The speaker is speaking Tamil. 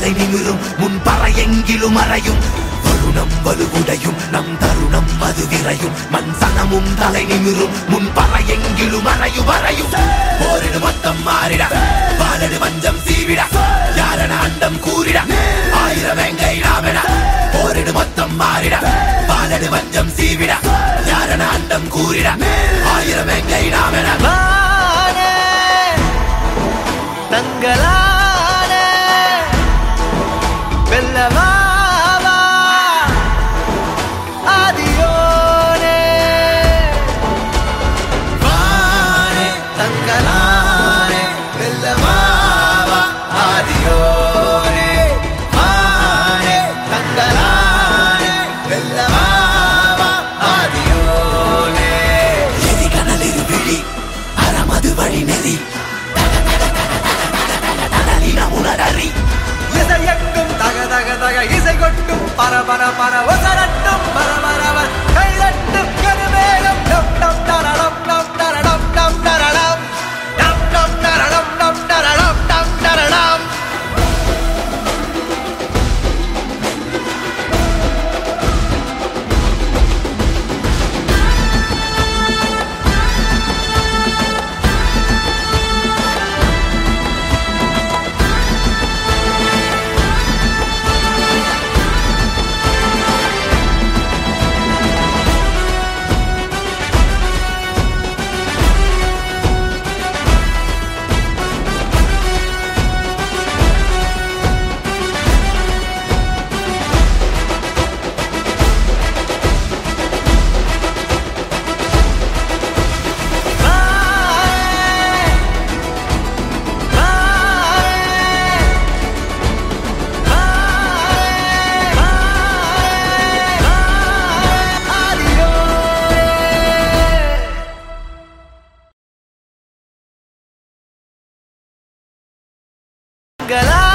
தலை நிமிரும் முன் பறையெங்கிலும் அறையும் வருணம் வலுவுடையும் நம் தருணம் அது விரையும் மண் சனமும் தலை நிமிரும் முன் பறையெங்கிலும் அறையும் அறையும் போரிடு மொத்தம் மாறிட பாலடு வஞ்சம் சீவிட யாரன அண்டம் கூறிட ஆயிரம் எங்கை நாமென போரிடு மொத்தம் மாறிட பாலடு வஞ்சம் சீவிட யாரன அண்டம் கூறிட ஆயிரம் எங்கை நாமென வானே தங்களானே வெல்லவாவா ஆதியோனே வானே தங்களானே வெல்லவாவா ஆதியோனே வானே தங்களானே வெல்லவாவா ஆதியோனே எதி கனலிரு விழி அறமது வழி நெறி உணரறி இசையெங்கும் தக தக தக இசை கொட்டும் பர பர பர ஒசரட்டும் பர பரவர் கைதட்டும் கருமேகம் டம் டம் தரடம் டம் தரடம் டம் தரடம் டம் டம் தரடம் டம் தரடம் டம் தரடம் கலா